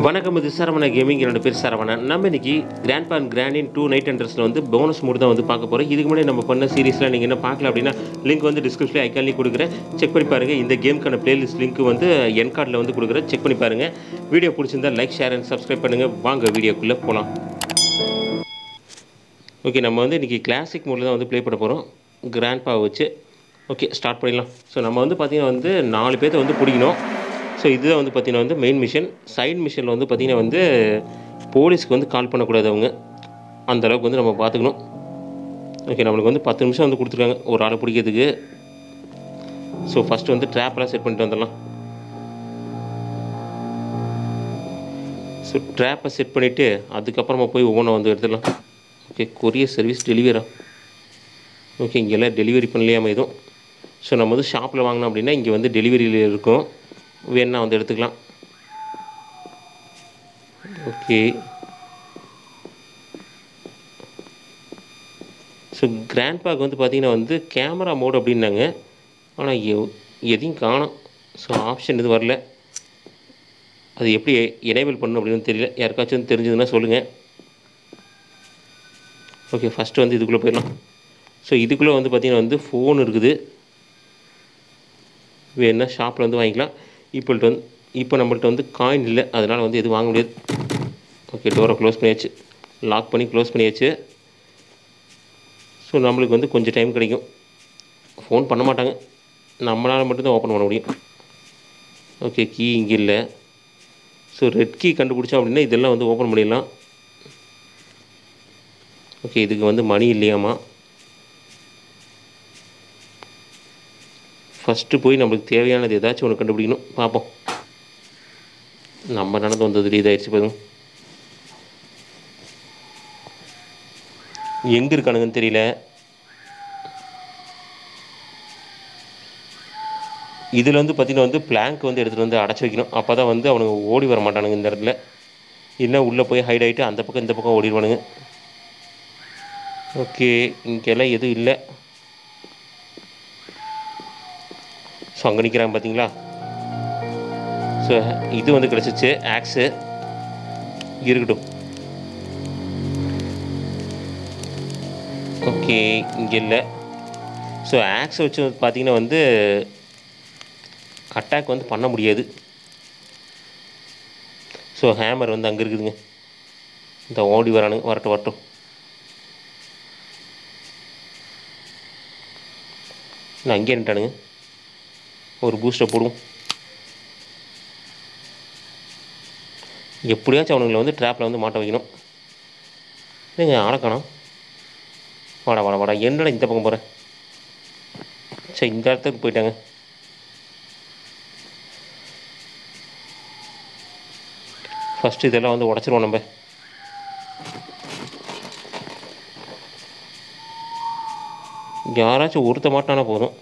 வணக்கம் இது சரவண கேமிங் என்னோட பேர் சரவணன் நம்ம இன்னைக்கு கிராண்ட் பான் கிராண்டின் டூ நைட் அண்டர்ஸில் வந்து போனஸ் மூடு தான் வந்து பார்க்க போகிறோம் இதுக்கு முன்னாடி நம்ம பண்ண சீரிஸில் நீங்கள் என்ன பார்க்கல அப்படின்னா லிங்க் வந்து டிஸ்கிரிப்ஷனில் ஐக்கான்லேயும் கொடுக்குறேன் செக் பண்ணி பாருங்கள் இந்த கேமுக்கான பிளேலிஸ்ட் லிங்க் வந்து என் கார்டில் வந்து கொடுக்குறேன் செக் பண்ணி பாருங்கள் வீடியோ பிடிச்சிருந்தா லைக் ஷேர் அண்ட் சப்ஸ்கிரைப் பண்ணுங்கள் வாங்க வீடியோக்குள்ளே போகலாம் ஓகே நம்ம வந்து இன்றைக்கி கிளாசிக் மோடில் தான் வந்து ப்ளே பண்ண போகிறோம் கிராண்ட் பா வச்சு ஓகே ஸ்டார்ட் பண்ணிடலாம் ஸோ நம்ம வந்து பார்த்திங்கன்னா வந்து நாலு பேர்த்த வந்து பிடிக்கணும் ஸோ இதுதான் வந்து பார்த்திங்கன்னா வந்து மெயின் மிஷன் சைட் மிஷனில் வந்து பார்த்திங்கன்னா வந்து போலீஸ்க்கு வந்து கால் பண்ணக்கூடாது அவங்க அந்த அளவுக்கு வந்து நம்ம பார்த்துக்கணும் ஓகே நம்மளுக்கு வந்து பத்து நிமிஷம் வந்து கொடுத்துருக்காங்க ஒரு ஆளை பிடிக்கிறதுக்கு ஸோ ஃபஸ்ட்டு வந்து ட்ராப்லாம் செட் பண்ணிட்டு வந்துடலாம் ஸோ ட்ராப்பை செட் பண்ணிவிட்டு அதுக்கப்புறமா போய் ஒவ்வொன்றும் வந்து எடுத்துடலாம் ஓகே கொரியர் சர்வீஸ் டெலிவரா ஓகே இங்கெல்லாம் டெலிவரி பண்ணலையாம எதுவும் ஸோ நம்ம வந்து ஷாப்பில் வாங்கினோம் அப்படின்னா இங்கே வந்து டெலிவரியில் இருக்கும் வேணா வந்து எடுத்துக்கலாம் ஓகே ஸோ கிராண்ட் பேக் வந்து பார்த்திங்கன்னா வந்து கேமரா மோட் அப்படின்னாங்க ஆனால் எ- எதையும் காணோம் ஸோ ஆப்ஷன் இது வரல அது எப்படி எனேபிள் பண்ணணும் அப்படின்னு தெரியல யாருக்காச்சும் வந்து தெரிஞ்சதுன்னா சொல்லுங்கள் ஓகே ஃபஸ்ட்டு வந்து இதுக்குள்ளே போயிடலாம் ஸோ இதுக்குள்ளே வந்து பார்த்திங்கன்னா வந்து ஃபோன் இருக்குது வேணுன்னா ஷாப்பில் வந்து வாங்கிக்கலாம் இப்போல்ட்டு வந்து இப்போ நம்மள்ட்ட வந்து காயின் இல்லை அதனால் வந்து எதுவும் வாங்க முடியாது ஓகே டோரை க்ளோஸ் பண்ணியாச்சு லாக் பண்ணி க்ளோஸ் பண்ணியாச்சு ஸோ நம்மளுக்கு வந்து கொஞ்சம் டைம் கிடைக்கும் ஃபோன் பண்ண மாட்டாங்க நம்மளால் மட்டும்தான் ஓப்பன் பண்ண முடியும் ஓகே கீ இங்கே இல்லை ஸோ ரெட் கீ கண்டுபிடிச்சோம் அப்படின்னா இதெல்லாம் வந்து ஓப்பன் பண்ணிடலாம் ஓகே இதுக்கு வந்து மணி இல்லையாமா ஃபஸ்ட்டு போய் நம்மளுக்கு தேவையானது ஏதாச்சும் ஒன்று கண்டுபிடிக்கணும் பார்ப்போம் நம்ம நடந்து வந்தது இதாகிடுச்சு பாருங்க எங்கே இருக்கானுங்கன்னு தெரியல இதில் வந்து பார்த்திங்கன்னா வந்து பிளாங்க் வந்து எடுத்துகிட்டு வந்து அடைச்சி வைக்கணும் அப்போ தான் வந்து அவனுங்க ஓடி வர மாட்டானுங்க இந்த இடத்துல இல்லை உள்ளே போய் ஹைட் ஆகிட்டு அந்த பக்கம் இந்த பக்கம் ஓடிடுவானுங்க ஓகே இங்கெல்லாம் எதுவும் இல்லை ஸோ அங்கே நிற்கிறாங்க பார்த்தீங்களா ஸோ இது வந்து கிடச்சிச்சு ஆக்ஸு இருக்கட்டும் ஓகே இங்கே இல்லை ஸோ ஆக்ஸை வச்சு வந்து பார்த்தீங்கன்னா வந்து அட்டாக் வந்து பண்ண முடியாது ஸோ ஹேமர் வந்து அங்கே இருக்குதுங்க இந்த ஓடி வரானுங்க வரட்டும் வரட்டும் நான் அங்கேயே நின்ட்டானுங்க ஒரு பூஸ்டை போடுவோம் எப்படியாச்சும் அவனுங்களை வந்து ட்ராப்பில் வந்து மாட்ட வைக்கணும் ஏங்க ஆளை காணோம் வாடா வாடா வாடா என்னடா இந்த பக்கம் போகிறேன் சரி இந்த இடத்துக்கு போயிட்டாங்க ஃபஸ்ட்டு இதெல்லாம் வந்து உடச்சிருவோம் நம்ம யாராச்சும் ஒருத்த மாட்டானா போதும்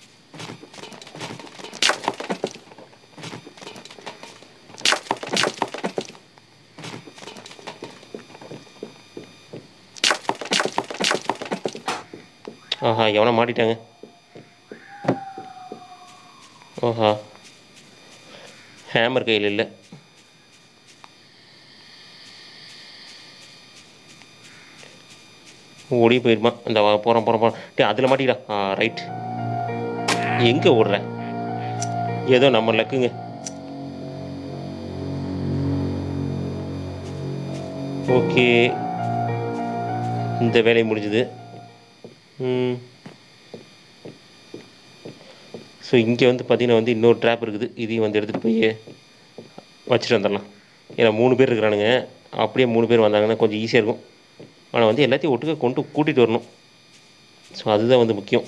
ஆஹா எவனை மாட்டிட்டாங்க ஓஹா ஹேமர் கையில் இல்லை ஓடி போயிருமா இந்த போகிறோம் போகிறோம் போகிறோம் டே அதில் மாட்டிடா ஆ ரைட் எங்கே ஓடுற ஏதோ நம்ம லக்குங்க ஓகே இந்த வேலை முடிஞ்சுது ஸோ இங்கே வந்து பார்த்தீங்கன்னா வந்து இன்னொரு ட்ராப் இருக்குது இதையும் வந்து எடுத்துகிட்டு போய் வச்சுட்டு வந்துடலாம் ஏன்னா மூணு பேர் இருக்கிறானுங்க அப்படியே மூணு பேர் வந்தாங்கன்னா கொஞ்சம் ஈஸியாக இருக்கும் ஆனால் வந்து எல்லாத்தையும் ஒட்டுக்க கொண்டு கூட்டிகிட்டு வரணும் ஸோ அதுதான் வந்து முக்கியம்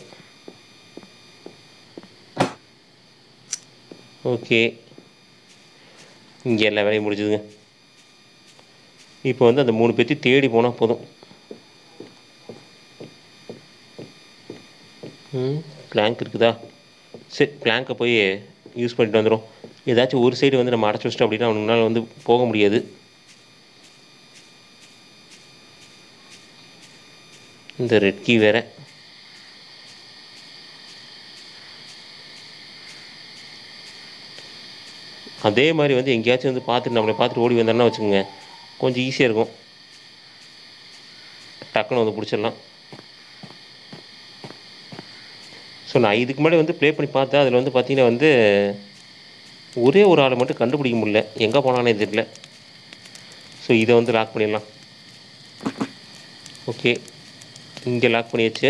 ஓகே இங்கே எல்லா வேலையும் முடிஞ்சுதுங்க இப்போ வந்து அந்த மூணு பேர்த்தையும் தேடி போனால் போதும் ம் பிளாங்க் இருக்குதா சரி பிளாங்கை போய் யூஸ் பண்ணிட்டு வந்துடும் ஏதாச்சும் ஒரு சைடு வந்து நம்ம அடைச்சி வச்சிட்டோம் அப்படின்னா அவனுங்களால வந்து போக முடியாது இந்த ரெட் கீ வேற அதே மாதிரி வந்து எங்கேயாச்சும் வந்து பார்த்துட்டு நம்மளை பார்த்துட்டு ஓடி வந்தோம்னா வச்சுக்கோங்க கொஞ்சம் ஈஸியாக இருக்கும் டக்குன்னு வந்து பிடிச்சிடலாம் ஸோ நான் இதுக்கு முன்னாடி வந்து ப்ளே பண்ணி பார்த்தேன் அதில் வந்து பார்த்தீங்கன்னா வந்து ஒரே ஒரு ஆளை மட்டும் கண்டுபிடிக்க முடியல எங்கே போனானே தெரியல ஸோ இதை வந்து லாக் பண்ணிடலாம் ஓகே இங்கே லாக் பண்ணியாச்சு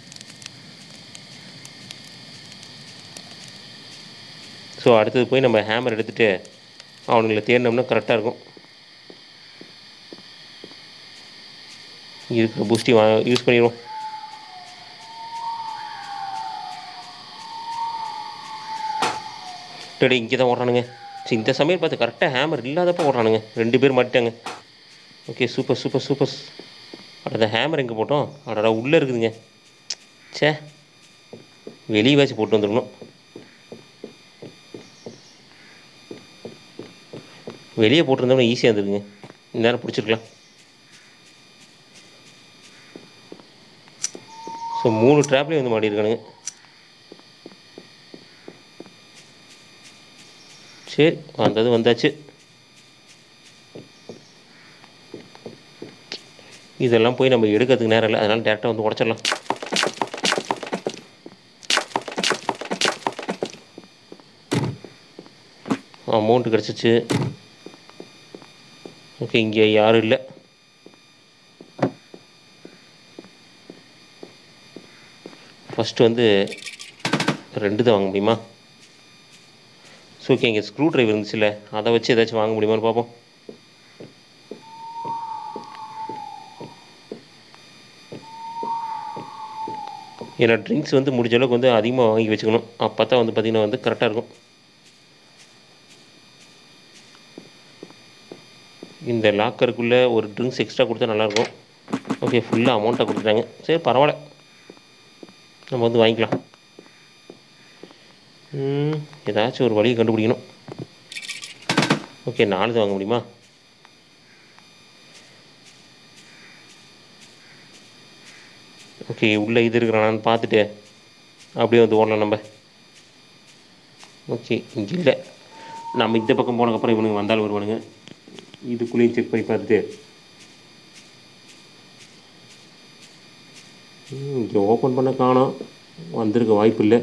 ஸோ அடுத்தது போய் நம்ம ஹேமர் எடுத்துகிட்டு அவனுங்களை தேடினோம்னா கரெக்டாக இருக்கும் இருக்கிற பூஸ்டி வா யூஸ் பண்ணிடுவோம் டேடி இங்கே தான் ஓடுறானுங்க சரி இந்த சமயம் பார்த்து கரெக்டாக ஹேமர் இல்லாதப்போ ஓடுறானுங்க ரெண்டு பேர் மாட்டிட்டாங்க ஓகே சூப்பர் சூப்பர் சூப்பர் அட ஹேமர் எங்கே போட்டோம் அடடா உள்ளே இருக்குதுங்க ச்சே வெளியே வச்சு போட்டு வந்துடணும் வெளியே போட்டிருந்தோம்னா ஈஸியாக இருந்துருங்க இந்நேரம் பிடிச்சிருக்கலாம் ஸோ மூணு ட்ராப்லேயும் வந்து மாட்டியிருக்கானுங்க சரி வந்தது வந்தாச்சு இதெல்லாம் போய் நம்ம எடுக்கிறதுக்கு நேரம் இல்லை அதனால் டேரெக்டாக வந்து உடச்சிடலாம் அமௌண்ட்டு கிடச்சிச்சு ஓகே இங்கே யாரும் இல்லை ஃபஸ்ட்டு வந்து ரெண்டு தான் வாங்க முடியுமா ஸோ ஓகே இங்கே ஸ்க்ரூ ட்ரைவர் இருந்துச்சுல்ல அதை வச்சு ஏதாச்சும் வாங்க முடியுமான்னு பார்ப்போம் ஏன்னா ட்ரிங்க்ஸ் வந்து முடிஞ்ச அளவுக்கு வந்து அதிகமாக வாங்கி வச்சுக்கணும் அப்போ தான் வந்து பார்த்திங்கன்னா வந்து கரெக்டாக இருக்கும் இந்த லாக்கருக்குள்ளே ஒரு ட்ரிங்க்ஸ் எக்ஸ்ட்ரா கொடுத்தா நல்லாயிருக்கும் ஓகே ஃபுல்லாக அமௌண்ட்டாக கொடுத்துட்டாங்க சரி பரவாயில்ல நம்ம வந்து வாங்கிக்கலாம் ம், ஏதாச்சும் ஒரு வழியை கண்டுபிடிக்கணும் ஓகே நாலுது வாங்க முடியுமா ஓகே உள்ளே இது இருக்கிறானான்னு பார்த்துட்டு அப்படியே வந்து ஓடலாம் நம்ம ஓகே இங்கே இல்லை நம்ம இந்த பக்கம் போனதுக்கப்புறம் இவனுங்க வந்தாலும் வருவானுங்க இதுக்குள்ளேயும் செக் பண்ணி பார்த்துட்டு ம், இங்கே ஓப்பன் பண்ண காணோம் வந்திருக்க வாய்ப்பு இல்லை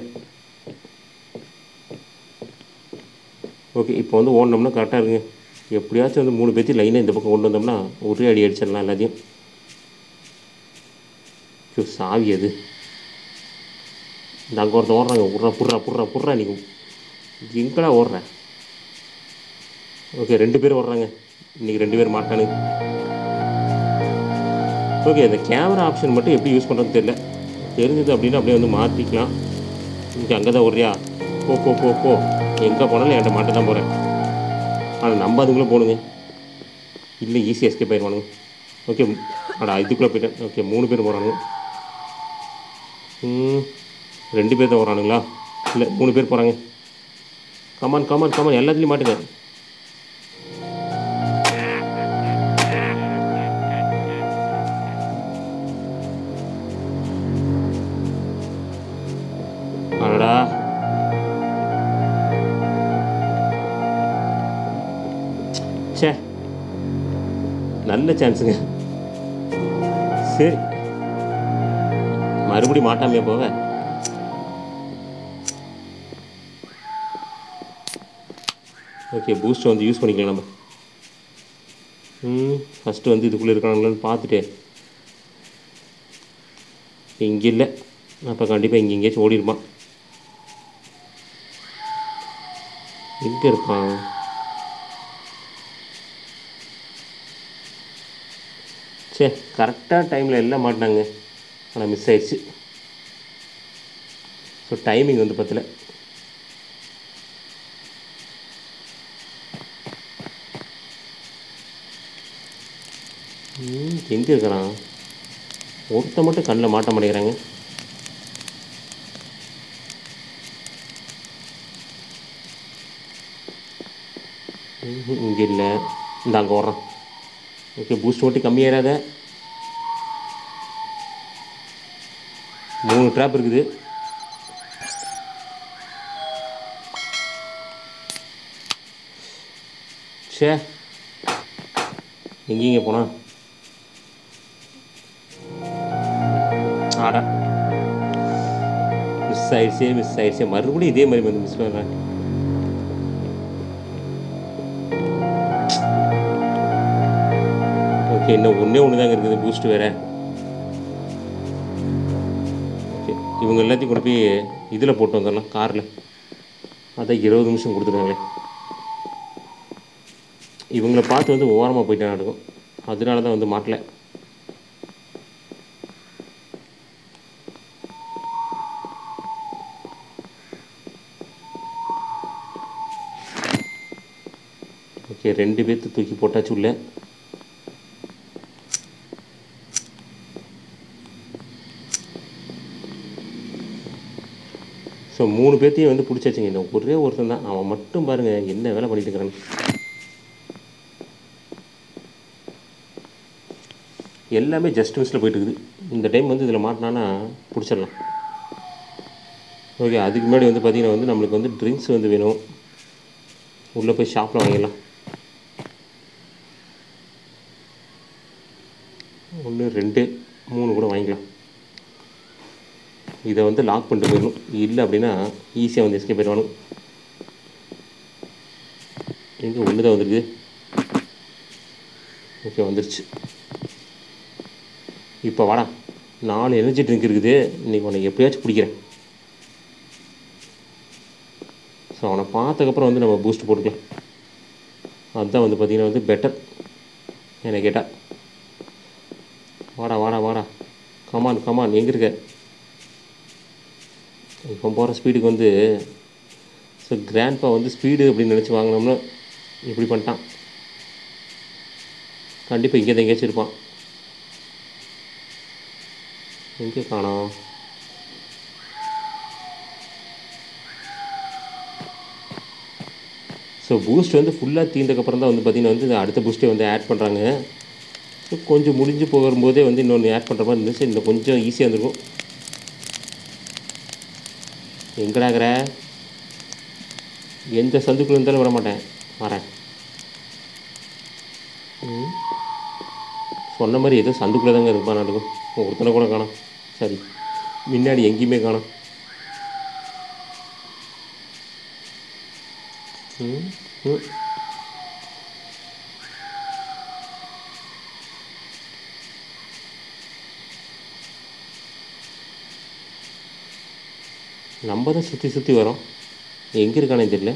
ஓகே இப்போ வந்து ஓடினோம்னா கரெக்டாக இருக்குங்க எப்படியாச்சும் வந்து மூணு பேர்த்தி லைனாக இந்த பக்கம் கொண்டு வந்தோம்னா ஒரே அடி அடிச்சிடலாம் எல்லாத்தையும் ஐயோ, சாவி அது இந்த அங்கே ஒருத்தன் ஓடுறாங்க புட்றா புட்றா புட்றா புட்றா நீ எங்கடா ஓடுற ஓகே ரெண்டு பேர் ஓடுறாங்க இன்றைக்கி ரெண்டு பேர் மாட்டானுங்க ஓகே இந்த கேமரா ஆப்ஷன் மட்டும் எப்படி யூஸ் பண்ணுறதுன்னு தெரியல தெரிஞ்சது அப்படின்னா அப்படியே வந்து மாற்றிக்கலாம் இங்கே அங்கே தான் ஓடுறியா போ போ போ போ எங்கே போனாலும் என்கிட்ட மாட்ட தான் போகிறேன் ஆனால் நம்ம அதுக்குள்ளே போகணுங்க இல்லை ஈஸி எஸ்கேப் ஆயிடுவானுங்க ஓகே அடா இதுக்குள்ளே போயிட்டேன் ஓகே மூணு பேர் போகிறானுங்க ம், ரெண்டு பேர் தான் வரானுங்களா இல்லை மூணு பேர் போகிறாங்க கமான் கமான் கமான் எல்லாத்துலேயும் மாட்டுங்க அடடா ச்சே நல்ல சான்ஸுங்க சரி மறுபடியும் மாட்டாமையா போவ ஓகே பூஸ்ட் வந்து யூஸ் பண்ணிக்கலாம் நம்ம ம் ஃபஸ்ட்டு வந்து இதுக்குள்ளே இருக்காங்களான்னு பார்த்துட்டு இங்கே இல்லை அப்போ கண்டிப்பாக இங்கே எங்கேயாச்சும் ஓடி இருப்பான் எங்கே இருப்பான் சே கரெக்டாக டைமில் எல்லாம் மாட்டினாங்க ஆனால் மிஸ் ஆயிடுச்சு ஸோ டைமிங் வந்து பத்தல ம், எங்கே இருக்கிறான் ஒருத்த மட்டும் கண்ணில் மாட்ட மாட்டேங்கிறாங்க இங்கே இல்லை இந்த அங்கே ஓடுறான் ஓகே பூஸ்ட் மட்டும் கம்மியாயிராத மூணு ட்ராப் இருக்குது ஷே எங்கேங்க போனா ஆடா மிஸ் ஆயிடுச்சே மிஸ் ஆயிடுச்சே மறுபடியும் இதே மாதிரி வந்து மிஸ் பண்ணுறேன் ஓகே இன்னும் ஒன்றே ஒன்று தாங்க இருக்குது பூஸ்ட் வேறு ஓகே இவங்க எல்லாத்தையும் கொண்டு போய் இதில் போட்டு வந்துடலாம் காரில் அதான் இருபது நிமிஷம் கொடுத்துருவாங்களே இவங்கள பார்த்து வந்து ஓரமாக போயிட்டே நடக்கும் அதனால தான் வந்து மாட்டல ஓகே ரெண்டு பேர்த்து தூக்கி போட்டாச்சு உள்ள ஸோ மூணு பேர்த்தையும் வந்து பிடிச்சாச்சுங்க இந்த ஒரே ஒருத்தன் தான் அவன் மட்டும் பாருங்கள் என்ன வேலை பண்ணிட்டு இருக்கிறான்னு எல்லாமே ஜஸ்ட் மிஸ்ஸில் போயிட்டு இருக்குது இந்த டைம் வந்து இதில் மாட்டினானா பிடிச்சிடலாம் ஓகே அதுக்கு முன்னாடி வந்து பார்த்திங்கன்னா வந்து நம்மளுக்கு வந்து ட்ரிங்க்ஸ் வந்து வேணும் உள்ளே போய் ஷாப்பில் வாங்கிடலாம் ஒன்று ரெண்டு மூணு கூட வாங்கிக்கலாம் இதை வந்து லாக் பண்ணிட்டு போயிடணும் இல்லை அப்படின்னா ஈஸியாக வந்து எஸ்கேப் ஆயிடுவானு எங்கே ஒன்று தான் வந்திருக்கு ஓகே வந்துருச்சு இப்போ வாடா நாலு எனர்ஜி ட்ரிங்க் இருக்குது இன்றைக்கி உன்னை எப்படியாச்சும் பிடிக்கிறேன் ஸோ அவனை பார்த்ததுக்கப்புறம் வந்து நம்ம பூஸ்ட் போட்டுக்கலாம் அதுதான் வந்து பார்த்திங்கன்னா வந்து பெட்டர் என்னை கேட்டால் வாடா வாடா வாடா கமான் கமான் எங்கே இருக்க இப்போ போகிற ஸ்பீடுக்கு வந்து ஸோ கிராண்ட்பா வந்து ஸ்பீடு அப்படின்னு நினச்சி வாங்கினோம்னா இப்படி பண்ணிட்டான் கண்டிப்பாக இங்கே தான் எங்கேயாச்சும் இருப்பான் எங்கே காணோம் ஸோ பூஸ்ட் வந்து ஃபுல்லாக தீர்ந்ததுக்கப்புறம் தான் வந்து பார்த்திங்கன்னா வந்து அடுத்த பூஸ்ட்டை வந்து ஆட் பண்ணுறாங்க ஸோ கொஞ்சம் முடிஞ்சு போகும்போதே வந்து இன்னொன்று ஆட் பண்ணுற மாதிரி இருந்துச்சு இன்னும் கொஞ்சம் ஈஸியாக இருந்திருக்கும் எங்கடாகிற எந்த சந்துக்குள்ள இருந்தாலும் விட மாட்டேன் வரேன் ம். சொன்ன மாதிரி ஏதோ சந்துக்குள்ளே தாங்க இருப்பான் நடக்கும் ஒருத்தனை கூட காணோம் சரி முன்னாடி எங்கேயுமே காணோம் ம் ம் நம்ம தான் சுற்றி சுற்றி வரோம் எங்கே இருக்கானே தெரியல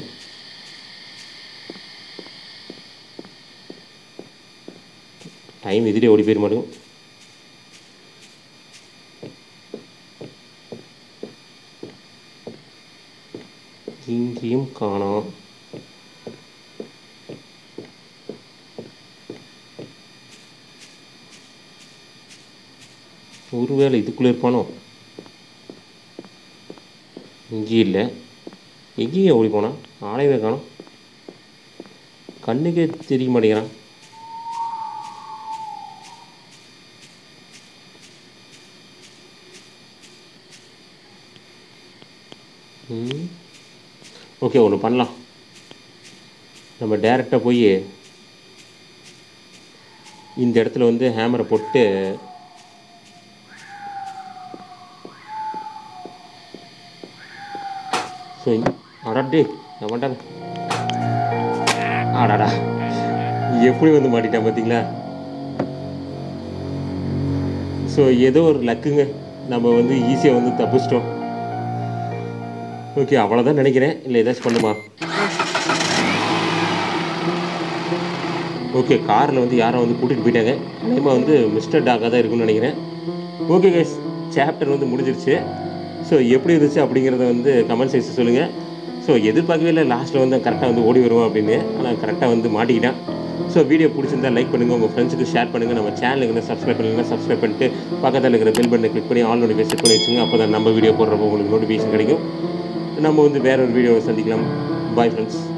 டைம் எதிரே ஓடி போயிட மாட்டேங்க இங்கேயும் காணோம் ஒருவேளை இதுக்குள்ளே இருப்பானோ இங்கேயும் இல்லை எங்கேயும் ஓடி போனான் ஆளையவே காணோம் கண்ணுக்கே தெரிய மாட்டேங்கிறான் ம் ஓகே ஒன்று பண்ணலாம் நம்ம டேரெக்டாக போய் இந்த இடத்துல வந்து ஹேமரை போட்டு ஸோ அடாடே அவன்டா ஆடாடா எப்படி வந்து மாட்டிட்டான் பார்த்தீங்களா ஸோ ஏதோ ஒரு லக்குங்க நம்ம வந்து ஈஸியாக வந்து தப்பிச்சிட்டோம் ஓகே அவ்வளோதான் நினைக்கிறேன் இல்லை ஏதாச்சும் பண்ணுமா ஓகே காரில் வந்து யாரோ வந்து கூட்டிகிட்டு போயிட்டாங்க அநேகமாக வந்து மிஸ்டர் டாக்காக தான் இருக்குன்னு நினைக்கிறேன் ஓகே கைஸ் சாப்டர் வந்து முடிஞ்சிருச்சு ஸோ எப்படி இருந்துச்சு அப்படிங்கிறத வந்து கமெண்ட் செக்ஷன் சொல்லுங்கள் ஸோ எதிர்பார்க்கவே இல்லை லாஸ்ட்டில் வந்து கரெக்டாக வந்து ஓடி வருவோம் அப்படின்னு ஆனால் கரெக்டாக வந்து மாட்டிக்கிட்டான் ஸோ வீடியோ பிடிச்சிருந்தா லைக் பண்ணுங்கள் உங்கள் ஃப்ரெண்ட்ஸுக்கு ஷேர் பண்ணுங்கள் நம்ம சேனலுக்கு சப்ஸ்கிரைப் பண்ணுங்கள் சப்ஸ்கிரைப் பண்ணிட்டு பக்கத்தில் இருக்கிற பெல் பட்டனை கிளிக் பண்ணி ஆல் நோட்டிஃபிகேஷன் செட் பண்ணி வச்சுங்க அப்போ தான் நம்ம வீடியோ போடுறப்போ உங்களுக்கு நோட்டிஃபிகேஷன் கிடைக்கும் நம்ம வந்து வேற ஒரு வீடியோவை சந்திக்கலாம் பாய் ஃப்ரெண்ட்ஸ்